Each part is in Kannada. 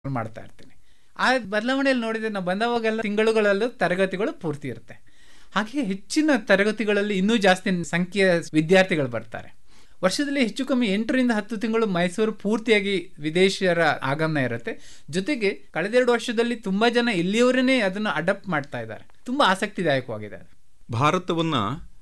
ಮಾಡ್ತಾ ಇರ್ತೀನಿ ಆ ಬದಲಾವಣೆಯಲ್ಲಿ ನೋಡಿದ್ರೆ ನಾವು ಬಂದವಾಗೆಲ್ಲ ತಿಂಗಳುಗಳಲ್ಲೂ ತರಗತಿಗಳು ಪೂರ್ತಿ ಇರುತ್ತೆ ಹಾಗೆ ಹೆಚ್ಚಿನ ತರಗತಿಗಳಲ್ಲಿ ಇನ್ನೂ ಜಾಸ್ತಿ ಸಂಖ್ಯೆಯ ವಿದ್ಯಾರ್ಥಿಗಳು ಬರ್ತಾರೆ ವರ್ಷದಲ್ಲಿ ಹೆಚ್ಚು ಕಮ್ಮಿ ಎಂಟರಿಂದ ಹತ್ತು ತಿಂಗಳು ಮೈಸೂರು ಪೂರ್ತಿಯಾಗಿ ವಿದೇಶಿಯರ ಆಗಮನ ಇರುತ್ತೆ ಜೊತೆಗೆ ಕಳೆದೆರಡು ವರ್ಷದಲ್ಲಿ ತುಂಬಾ ಜನ ಇಲ್ಲಿಯವರೇ ಅದನ್ನು ಅಡಾಪ್ಟ್ ಮಾಡ್ತಾ ಇದ್ದಾರೆ ತುಂಬಾ ಆಸಕ್ತಿದಾಯಕವಾಗಿದೆ ಅದು ಭಾರತವನ್ನ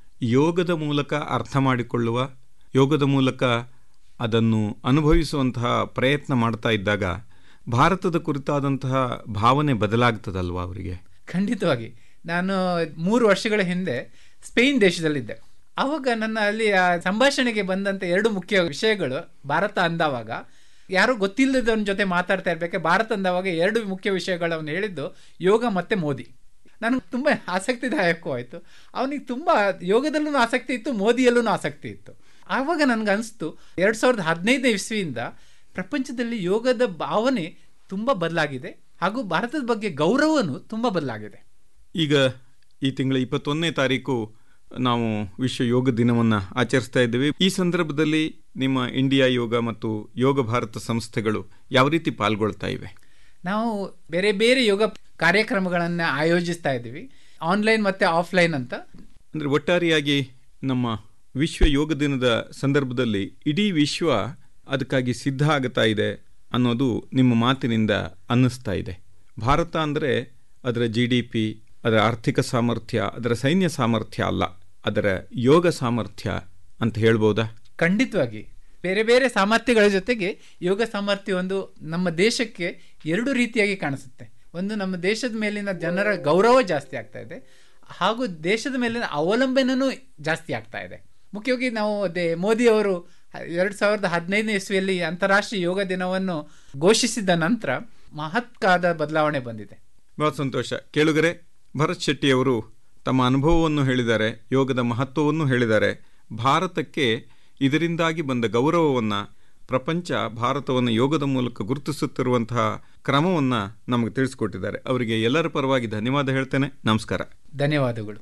ಯೋಗದ ಮೂಲಕ ಅರ್ಥ ಮಾಡಿಕೊಳ್ಳುವ ಯೋಗದ ಮೂಲಕ ಅದನ್ನು ಅನುಭವಿಸುವಂತಹ ಪ್ರಯತ್ನ ಮಾಡ್ತಾ ಇದ್ದಾಗ ಭಾರತದ ಕುರಿತಾದಂತಹ ಭಾವನೆ ಬದಲಾಗ್ತದಲ್ವಾ ಅವರಿಗೆ ಖಂಡಿತವಾಗಿ ನಾನು ಮೂರು ವರ್ಷಗಳ ಹಿಂದೆ ಸ್ಪೇನ್ ದೇಶದಲ್ಲಿದ್ದೆ ಅವಾಗ ನನ್ನ ಅಲ್ಲಿ ಆ ಸಂಭಾಷಣೆಗೆ ಬಂದಂತ ಎರಡು ಮುಖ್ಯ ವಿಷಯಗಳು ಭಾರತ ಅಂದವಾಗ ಯಾರು ಗೊತ್ತಿಲ್ಲದವನ ಜೊತೆ ಮಾತಾಡ್ತಾ ಇರ್ಬೇಕಾದ್ರೆ ಭಾರತ ಅಂದವಾಗ ಎರಡು ಮುಖ್ಯ ವಿಷಯಗಳು ಅವನು ಹೇಳಿದ್ದು ಯೋಗ ಮತ್ತೆ ಮೋದಿ ನನಗೆ ತುಂಬ ಆಸಕ್ತಿದಾಯಕವಾಯಿತು ಅವನಿಗೆ ತುಂಬ ಯೋಗದಲ್ಲೂ ಆಸಕ್ತಿ ಇತ್ತು ಮೋದಿಯಲ್ಲೂ ಆಸಕ್ತಿ ಇತ್ತು ಆವಾಗ ನನಗೆ ಅನಿಸ್ತು ಎರಡು ಸಾವಿರದ ಹದಿನೈದನೇ ಇಸ್ವಿಯಿಂದ ಪ್ರಪಂಚದಲ್ಲಿ ಯೋಗದ ಭಾವನೆ ತುಂಬ ಬದಲಾಗಿದೆ ಹಾಗೂ ಭಾರತದ ಬಗ್ಗೆ ಗೌರವನು ತುಂಬ ಬದಲಾಗಿದೆ ಈಗ ಈ ತಿಂಗಳ ಇಪ್ಪತ್ತೊಂದನೇ ತಾರೀಕು ನಾವು ವಿಶ್ವ ಯೋಗ ದಿನವನ್ನು ಆಚರಿಸ್ತಾ ಇದ್ದೇವೆ ಈ ಸಂದರ್ಭದಲ್ಲಿ ನಿಮ್ಮ ಇಂಡಿಯಾ ಯೋಗ ಮತ್ತು ಯೋಗ ಭಾರತ ಸಂಸ್ಥೆಗಳು ಯಾವ ರೀತಿ ಪಾಲ್ಗೊಳ್ತಾ ಇವೆ ನಾವು ಬೇರೆ ಬೇರೆ ಯೋಗ ಕಾರ್ಯಕ್ರಮಗಳನ್ನು ಆಯೋಜಿಸ್ತಾ ಇದ್ದೀವಿ ಆನ್ಲೈನ್ ಮತ್ತು ಆಫ್ಲೈನ್ ಅಂತ ಅಂದರೆ ಒಟ್ಟಾರೆಯಾಗಿ ನಮ್ಮ ವಿಶ್ವ ಯೋಗ ದಿನದ ಸಂದರ್ಭದಲ್ಲಿ ಇಡೀ ವಿಶ್ವ ಅದಕ್ಕಾಗಿ ಸಿದ್ಧ ಆಗುತ್ತಾ ಇದೆ ಅನ್ನೋದು ನಿಮ್ಮ ಮಾತಿನಿಂದ ಅನ್ನಿಸ್ತಾ ಇದೆ ಭಾರತ ಅಂದರೆ ಅದರ ಜಿ ಡಿ ಪಿ ಅದರ ಆರ್ಥಿಕ ಸಾಮರ್ಥ್ಯ ಅದರ ಸೈನ್ಯ ಸಾಮರ್ಥ್ಯ ಅಲ್ಲ ಅದರ ಯೋಗ ಸಾಮರ್ಥ್ಯ ಅಂತ ಹೇಳ್ಬೋದಾ ಖಂಡಿತವಾಗಿ ಬೇರೆ ಬೇರೆ ಸಾಮರ್ಥ್ಯಗಳ ಜೊತೆಗೆ ಯೋಗ ಸಾಮರ್ಥ್ಯ ಒಂದು ನಮ್ಮ ದೇಶಕ್ಕೆ ಎರಡು ರೀತಿಯಾಗಿ ಕಾಣಿಸುತ್ತೆ ಒಂದು ನಮ್ಮ ದೇಶದ ಮೇಲಿನ ಜನರ ಗೌರವ ಜಾಸ್ತಿ ಆಗ್ತಾ ಇದೆ ಹಾಗೂ ದೇಶದ ಮೇಲಿನ ಅವಲಂಬನೆನೂ ಜಾಸ್ತಿ ಆಗ್ತಾ ಇದೆ ಮುಖ್ಯವಾಗಿ ನಾವು ಅದೇ ಮೋದಿ ಅವರು ಎರಡು ಸಾವಿರದ ಹದಿನೈದನೇ ಇಸ್ವಿಯಲ್ಲಿ ಅಂತಾರಾಷ್ಟ್ರೀಯ ಯೋಗ ದಿನವನ್ನು ಘೋಷಿಸಿದ ನಂತರ ಮಹತ್ಕಾದ ಬದಲಾವಣೆ ಬಂದಿದೆ ಬಹಳ ಸಂತೋಷ ಕೇಳುಗರೆ ಭರತ್ ಶೆಟ್ಟಿಯವರು ತಮ್ಮ ಅನುಭವವನ್ನು ಹೇಳಿದ್ದಾರೆ ಯೋಗದ ಮಹತ್ವವನ್ನು ಹೇಳಿದ್ದಾರೆ ಭಾರತಕ್ಕೆ ಇದರಿಂದಾಗಿ ಬಂದ ಗೌರವವನ್ನು ಪ್ರಪಂಚ ಭಾರತವನ್ನು ಯೋಗದ ಮೂಲಕ ಗುರುತಿಸುತ್ತಿರುವಂತಹ ಕ್ರಮವನ್ನು ನಮಗೆ ತಿಳಿಸ್ಕೊಟ್ಟಿದ್ದಾರೆ ಅವರಿಗೆ ಎಲ್ಲರ ಪರವಾಗಿ ಧನ್ಯವಾದ ಹೇಳ್ತೇನೆ ನಮಸ್ಕಾರ ಧನ್ಯವಾದಗಳು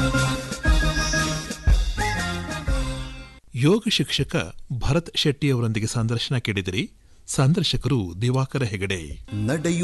ಯೋಗ ಶಿಕ್ಷಕ ಭರತ್ ಶೆಟ್ಟಿ ಅವರೊಂದಿಗೆ ಸಂದರ್ಶನ ಕೇಳಿದಿರಿ ಸಂದರ್ಶಕರು ದಿವಾಕರ ಹೆಗಡೆ ನಡೆಯು